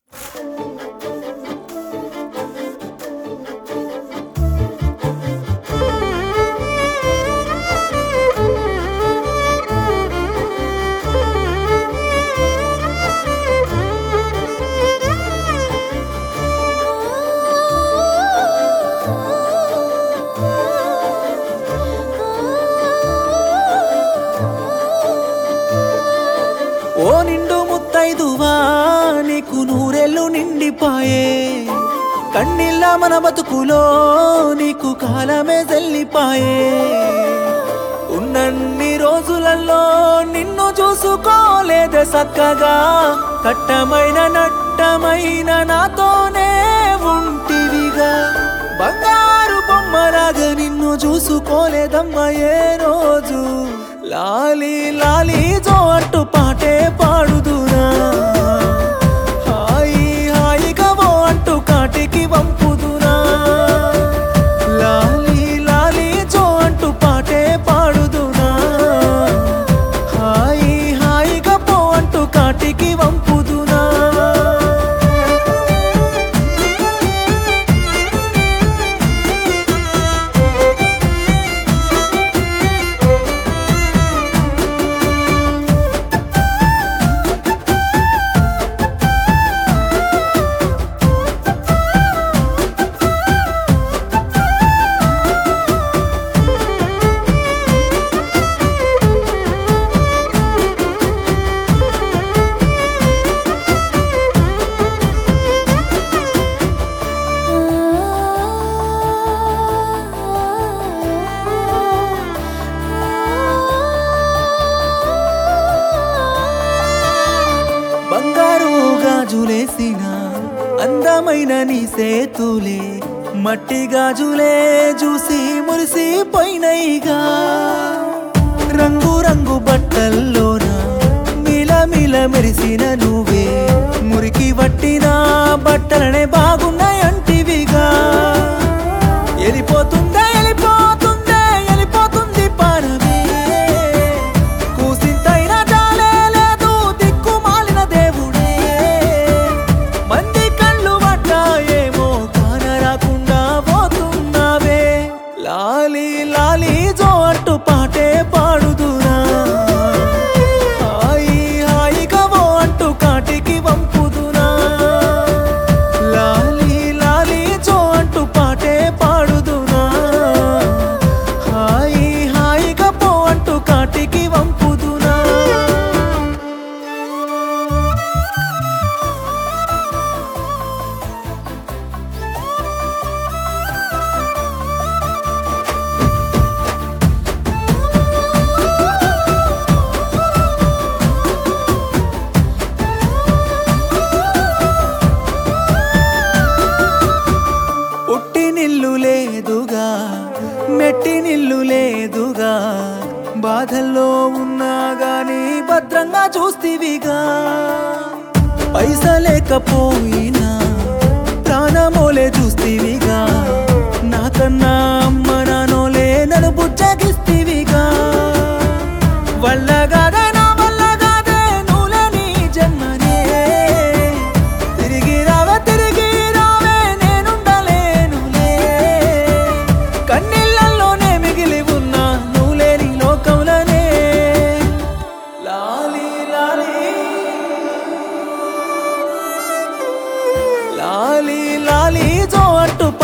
ఓ నిండు ముత్తైదువా నీకు నూరెళ్ళు నిండిపాయే కన్నీళ్ళ మన బతుకులో నీకు కాలమే జల్లిపాయే ఉన్నన్ని రోజులలో నిన్ను చూసుకోలేదే సక్కగా కట్టమైన నట్టమైన నాతోనే ఉంటివిగా బంగారు బొమ్మలాగా నిన్ను చూసుకోలేదమ్మా ఏ రోజు లాలి లాలి జో అంటూ పాటే పాడుదురా హాయి హాయిగా ఓ అంటూ కాటికి వంపుదురా లాలి లాలి జో అంటూ పాటే పాడుదురా హాయి హాయిగా పో అంటూ కాటికి వంపుదురా బంగారు గాజులేసిన అందమైన నీ సేతులే మట్టి గాజులే చూసి మురిసిపోయినయిగా రంగు రంగు బట్టల్లోన మిల మిల మెరిసిన నువ్వే మురికి పట్టిన బట్టలనే బాగున్నాయంటివిగా వెళ్ళిపోతుందా వెళ్ళిపోతుందా వెళ్ళిపోతుంది పారవే కూసింతైనా జాలే లేదు దిక్కు మాలిన దేవుడే మంది కళ్ళు పడ్డాయేమో కానరాకుండా పోతున్నావే లాలి లాలి జో అంటూ పాటే పాడుదురా హాయి హాయిగా ఓ అంటూ కాటికి వంపుదురా లాలి లాలి జో అంటూ పాటే పాడుదురా హాయి హాయిగా పో అంటూ కాటికి వంపుదురా పుట్టి నిల్లు లేదుగా మెట్టి నిల్లు లేదుగా బాధల్లో ఉన్నా గాని భద్రంగా చూస్తీవిగా పైస లేకపోయినా ప్రాణమోలే చూస్తీవిగా నాకన్నా అమ్మ నానోలే నన్ను బుజ్జగిస్తీవిగా వల్ల కాదే నా వల్ల కాదే నువ్వులే నీ జన్మనే తిరిగి రావే తిరిగి రావే నేనుండలేనులే కన్నీళ్ళల్లోనే మిగిలి ఉన్నా నువ్వు లేని లోకంలోనే లాలి లాలి లాలి లాలి జో అంటూ